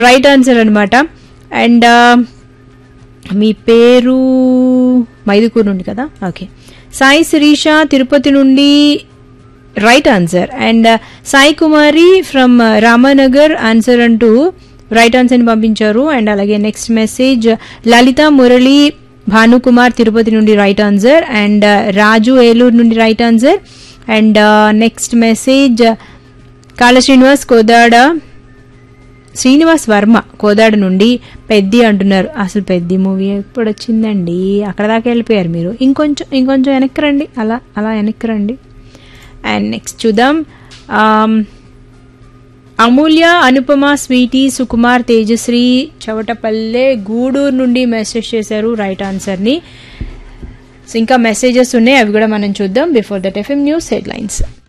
right answer అనమాట and మీ పేరు మైదుకూరు నుండి కదా ఓకే సాయి శిరీష తిరుపతి నుండి right answer and Sai Kumari from Ramanagar answer అంటూ రైట్ ఆన్సర్ని పంపించారు అండ్ అలాగే నెక్స్ట్ మెసేజ్ లలిత మురళి భానుకుమార్ తిరుపతి నుండి right answer and Raju Eluru నుండి right answer and next message Kala Srinivas Kodad Srinivas Varma Kodad నుండి పెద్ది అంటున్నారు అసలు పెద్ది మూవీ ఎప్పుడు వచ్చిందండి అక్కడ దాకా వెళ్ళిపోయారు మీరు ఇంకొంచెం ఇంకొంచెం వెనక్కి రండి అలా అలా వెనక్కి రండి అండ్ నెక్స్ట్ చూద్దాం ఆమ్, అమూల్య అనుపమ స్వీటీ సుకుమార్ తేజశ్రీ చవటపల్లె గూడూరు నుండి మెసేజ్ చేశారు రైట్ ఆన్సర్ని ఇంకా మెసేజెస్ ఉన్నాయి అవి కూడా మనం చూద్దాం before that FM news headlines